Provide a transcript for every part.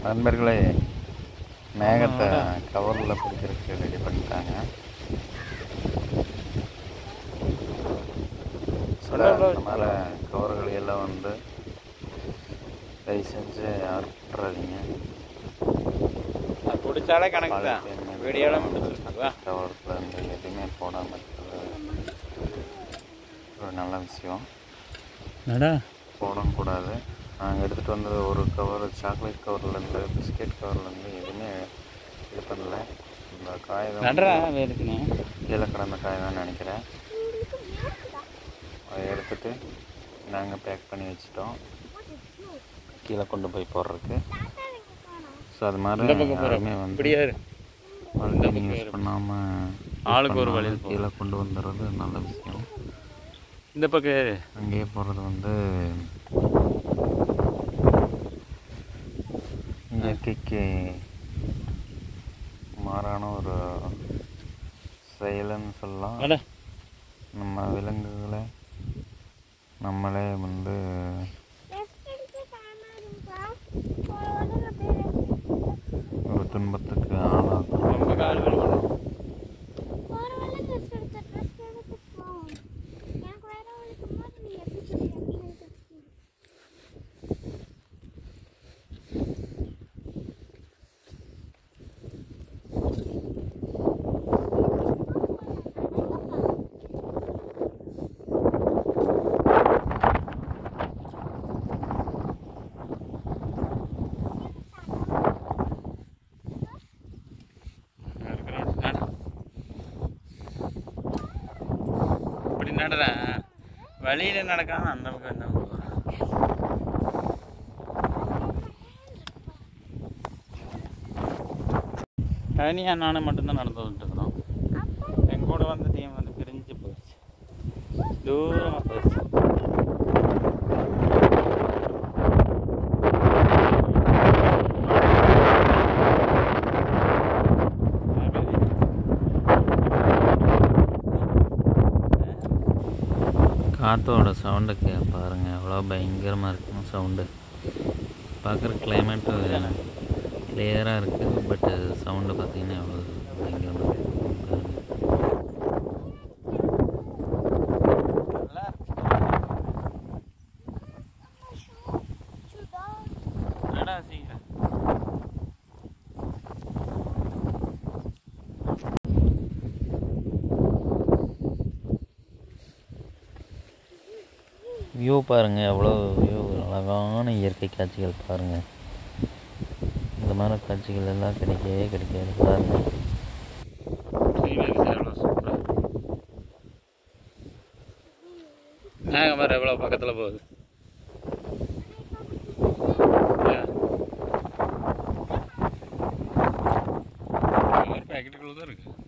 நண்பர்களே மேகத்தை கவரில் பிடிக்கிறதுக்கு ரெடி பண்ணிட்டாங்க சில இந்த மாதிரி கவர்களை எல்லாம் வந்து தயவு செஞ்சு யாரும் பண்ணுறாதீங்க அது பிடிச்சாலே கணக்கு தான் வீடியோலாம் முடிச்சிருக்கா கவரத்தில் வந்து எதுவுமே போடாமல் இருக்கிறது ஒரு நல்ல விஷயம் நடா போடவும் கூடாது நாங்கள் எடுத்துகிட்டு வந்தது ஒரு கவர் சாக்லேட் கவர்லேருந்து பிஸ்கெட் கவர்லேருந்து எதுவுமே இது பண்ணல இந்த காகிதம் நடரா வேறுக்குண்ணே கீழே கிடந்த காகிதம்னு நினைக்கிறேன் அதை எடுத்துட்டு நாங்கள் பேக் பண்ணி வச்சிட்டோம் கீழே கொண்டு போய் போடுறதுக்கு ஸோ அது இந்த மாதிரி பக்கம் யாருமே போகிறோம் வந்து இப்படியா இரு மல்டிங் யூஸ் பண்ணாமல் ஆளுக்கு ஒரு வழியில் போ. கீழே கொண்டு வந்துடுறது நல்ல விஷயம் இந்த பக்கம் ஏறு அங்கேயே போகிறது வந்து இயற்கைக்கு மாறான ஒரு செயலுன்னு சொல்லலாம் அட நம்ம விலங்குகளை நம்மளே வந்து ஒரு துன்பத்துக்கு ஆளாக்குறோம் ரொம்ப கால் வலி இருக்கிறான். நட. இப்படி நடடா வழியில நடக்காம அந்த பக்கம் இந்த பக்கம் தனியா நானும் மட்டும்தான் நடந்து வந்துட்டு இருக்கிறோம் என் கூட வந்த டீம் வந்து பிரிஞ்சு போச்சு தூரமா போச்சு காற்றோட சவுண்டை கே பாருங்கள் எவ்வளோ பயங்கரமாக இருக்கும் சவுண்டு பார்க்குற கிளைமேட்டு கிளியராக இருக்குது பட்டு சவுண்டு பார்த்தீங்கன்னா எவ்வளோ பயங்கரமாக இருக்கும் பாருங்க. நடா சீக்கிரம் வியூ பாருங்கள் எவ்வளோ வியூ அழகான இயற்கை காட்சிகள் பாருங்கள் இந்த மாதிரி காட்சிகள் எல்லாம் கிடைக்கவே கிடைக்காது பாருங்கள் சீனியர் எவ்வளோ சூப்பராக மேகம் வேறு எவ்வளோ பக்கத்தில் போகுது பேக்கெட்டுக்குள்ள தான் இருக்கு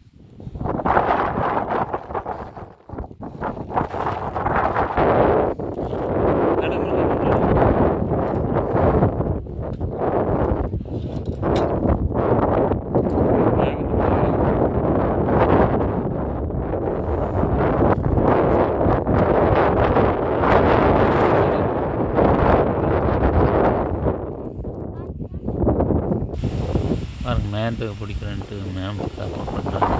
பாருங்க மேத்துக்கு பிடிக்கிறேன்ட்டு மேம் சப்போர்ட் பண்ணுறாங்க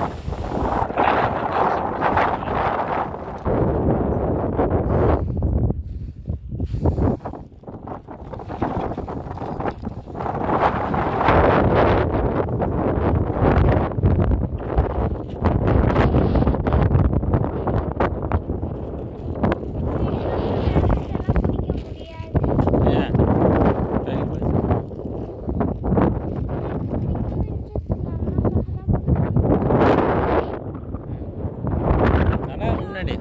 ஏன் சரி, போய். நடா முன்னாடி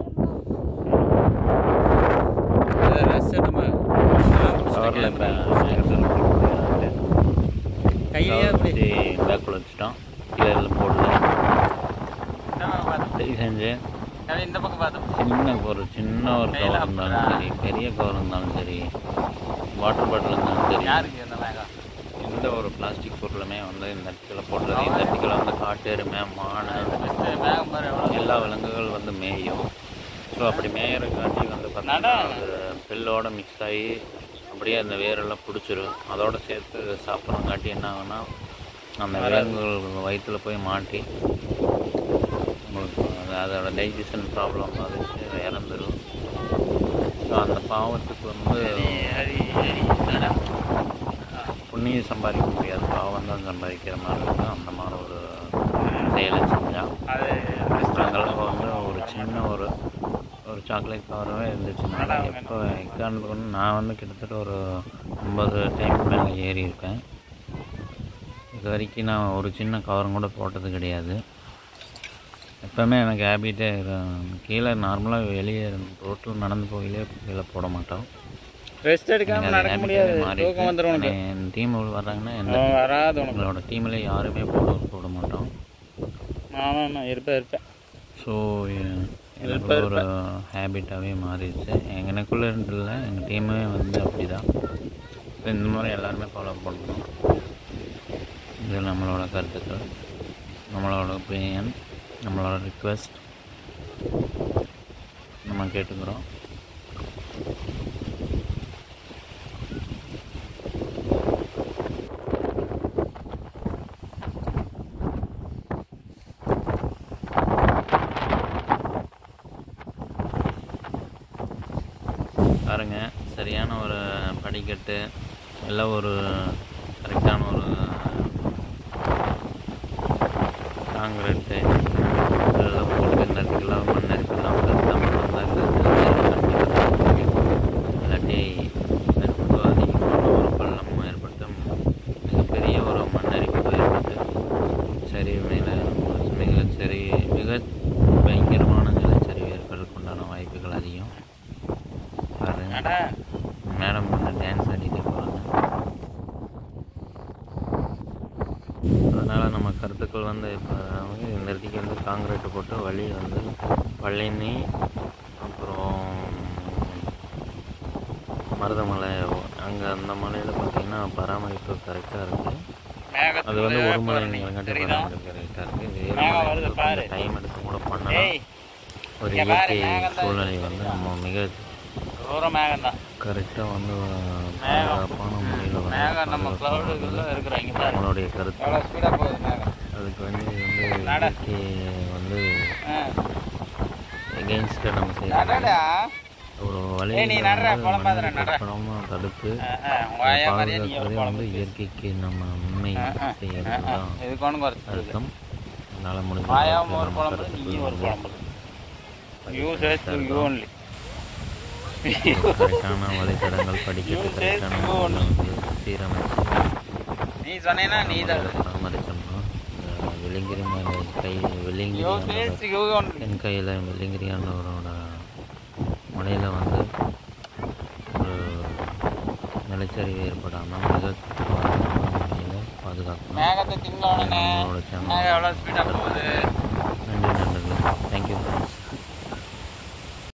அதை ரசிச்சு நம்ம கவரில் இப்போ கையிலேயே அப்படி பேக்கில் வச்சுட்டோம் கீழே எல்லாம் போடல இந்த பக்கம் பார்த்து தயவு செஞ்சு அது இந்த பக்கம் பார்த்து சின்ன ஒரு சின்ன ஒரு கவர் இருந்தாலும் சரி பெரிய கவர் இருந்தாலும் சரி வாட்டர் பாட்டில் இருந்தாலும் சரி யாருக்கு இந்த மேகம் எந்த ஒரு பிளாஸ்டிக் பொருளுமே வந்து இந்த இடத்துல போடுறது இந்த இடத்துல வந்து காட்டு எருமை மானை ஃபஸ்ட்டு மேகம் பாரு எவ்வளோ எல்லா விலங்குகள் வந்து மேயும் ஸோ அப்படி மேயறதுக்காண்டி வந்து நடா. பார்த்தீங்கன்னா அது பில்லோட மிக்ஸ் ஆகி அப்படியே அந்த வேரெல்லாம் பிடிச்சிரும் அதோட சேர்த்து சாப்பிட்றங்காட்டி என்ன ஆகும்னா அந்த விலங்குகள் வயிற்றில் போய் மாட்டி உங்களுக்கு அது- அதோட டைஜஷன் ப்ராப்ளம் பாதிச்சு இறந்துடும் ஸோ அந்த பாவத்துக்கு வந்து புண்ணியம் சம்பாதிக்க முடியாது பாவம் தான் சம்பாதிக்கிற மாதிரி இருக்கும் அந்த மாதிரி ஒரு செயலை செஞ்சால் அது அங்கெல்லாம் வந்து ஒரு சின்ன ஒரு ஒரு சாக்லேட் கவரவே இருந்துச்சுன்னா எப்போ எக்காரணத்துக்கு வந்து நான் வந்து கிட்டத்தட்ட ஒரு ஐம்பது டைம் மேலே ஏறி இருக்கேன் இது வரைக்கும் நான் ஒரு சின்ன கவரும் கூட போட்டது கிடையாது எப்போவுமே எனக்கு ஹேபிட்டே கீழே நார்மலாக வெளியே ரோட்டில் நடந்து போகலே கீழே போட மாட்டோம் ரெஸ்ட் எடுக்காம நடக்க முடியாது தூக்கம் வந்துடும் உனக்கு என் டீம் வர்றாங்கன்னா எந்த அவன் வராது உனக்கு எங்களோட டீமில் யாருமே போட போட மாட்டோம் நானும் நான் இருப்பேன் இருப்பேன் ஸோ எனக்கு ஒரு ஹேபிட்டாகவே மாறிடுச்சு எனக்குள்ளே இல்லை எங்கள் டீமே வந்து அப்படி தான் இந்த மாதிரி எல்லாருமே ஃபாலோ பண்ணணும் இது நம்மளோட கருத்துக்கள் நம்மளோட ஒப்பீனியன் நம்மளோட ரிக்வெஸ்ட் நம்ம கேட்டுக்கிறோம் பாருங்க சரியான ஒரு படிக்கட்டு எல்லாம் ஒரு கரெக்டான ஒரு காங்கிரீட்டு இதெல்லாம் போட்டு இந்த இடத்துக்குலாம் மண் அரிக்கலாம் இல்லாட்டி நெருப்பு அதிகமான ஒரு பள்ளம் ஏற்பட்டு மிகப்பெரிய ஒரு மண்ணரிப்பு ஏற்பட்டு சரிவு மேலே மிக சரி மிக பயங்கரமான நிலச்சரிவு ஏற்படுறதுக்கு உண்டான வாய்ப்புகள் அதிகம் பாருங்க அடா மேடம் வந்து டான்ஸ் ஆடிட்டே போகிறாங்க அதனால் நம்ம கருத்துக்கள் வந்து இப்போ வந்து இந்த இடத்துக்கு வந்து காங்கிரீட் போட்டு வழி வந்து பழனி அப்புறம் மருதமலை அங்கே அந்த மலையில் பார்த்தீங்கன்னா பராமரிப்பு கரெக்டாக இருக்குது அது வந்து ஒரு மலைங்கிறங்காட்டி பராமரிப்பு கரெக்டாக இருக்குது வேறு மேகம் வருது பாரு. டைம் எடுத்து கூட பண்ணலாம் ஏய் ஒரு இங்க பாரு, இயற்கை மேகம் தான் சூழ்நிலை வந்து நம்ம மிக தூரம் மேகம் தான் கரெக்டாக வந்து பாதுகாப்பான முறையில் வந்து மேகம் நம்ம பாதுகாப்பு க்ளவுடுக்குள்ள இருக்கிறோம் இங்கே பாரு நம்மளுடைய கருத்து எவ்வளோ ஸ்பீடாக போகுது மேகம் அதுக்கு வந்து இது வந்து நட. இயற்கை வந்து ஆ எகெயின்ஸ்டாக நம்ம செய்யணும் அடடா ஒரு ஏய், நீ வழியில் நடுற, வந்து புலம்பாதடா, மனித நடுற. கற்பனமாக தடுத்து ஆ, ஆ, உங்க ஆயா மாதிரியே நீ ஒரு பாதுகாக்கிறதே குழம்பு வந்து இயற்கைக்கு நம்ம உண்மை செய்யறது தான் இதுக்கு ஒன்றும் குறைச்சி அர்த்தம் அதனால் முடிஞ்ச ஆயாவும் ஒரு அளவுக்கு நம்ம குழம்பு நீயும் ஒரு கருத்துக்கள் குழம்பு you says to you only கரெக்டான வழித்தடங்கள் படிக்கட்டு கரெக்டான முறையில் வந்து சீரமைச்சு நீ சொன்னேன்னா நீ தான் பராமரிச்சோம்னா இந்த வெள்ளிங்கிரி மேலே கை யூ வெள்ளிங்கிரி சேஸ் யூ ஒன்லி என் கையில் வெள்ளிங்கிரியானவரோட முனையில் வந்து ஒரு நிலச்சரிவு ஏற்படாமல் மிக பாதுகாப்பான முறையில் பாதுகாக்கணும் மேகத்தை திங்க உடனே நம்மளோட சேனல் மேகம் எவ்வளோ ஸ்பீடாக போகுது